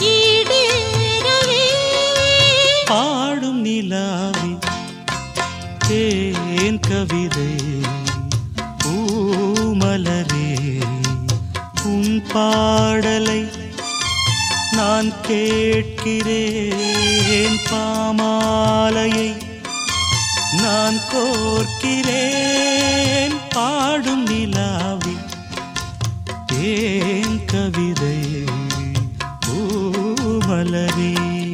ஈடேறவே பாடும் நிலாவி தேன் கவிதை பூமலரே உன் பாடலை நான் கேட்கிறேன் பாமாலையை நான் கோர்க்கிறேன் பாடும் நிலாவி தேன் கவிதை பூமலரே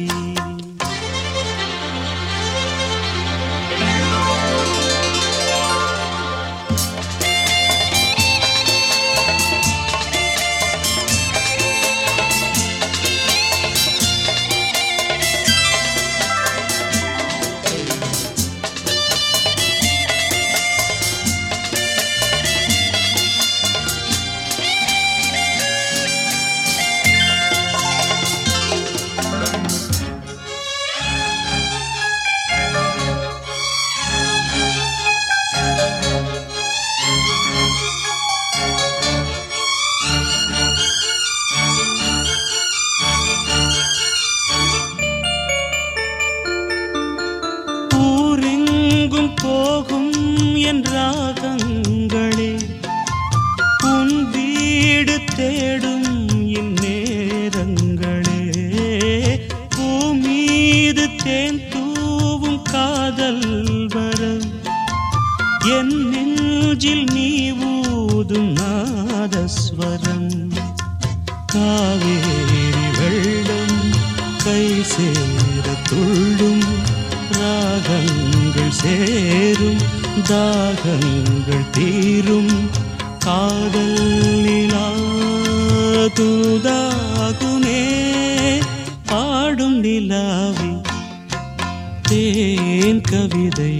ஊரெங்கும் போகும் என் ராகங்களே உன் வீடு தேடும் இந்நேரங்களே பூமீது தேன் தூவும் காதல் வரம் என் நெஞ்சில் நீ ஊதும் நாதஸ்வரம் காவேரி வெள்ளம் கை சேர துள்ளும் ராகங்கள் சேரும் தாகங்கள் தீரும் காதல் நிலா தூதாகுமே பாடும் நிலாவி தேன் கவிதை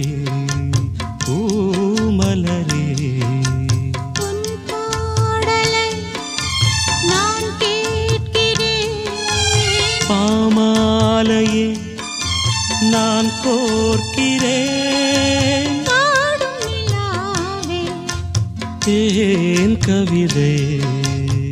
பூமலரே உன் பாடலை நான் கேட்கிறேன் பாமாலையே நான் கோர்க்கிறேன் பாடும் நிலாவே தேன் கவிதை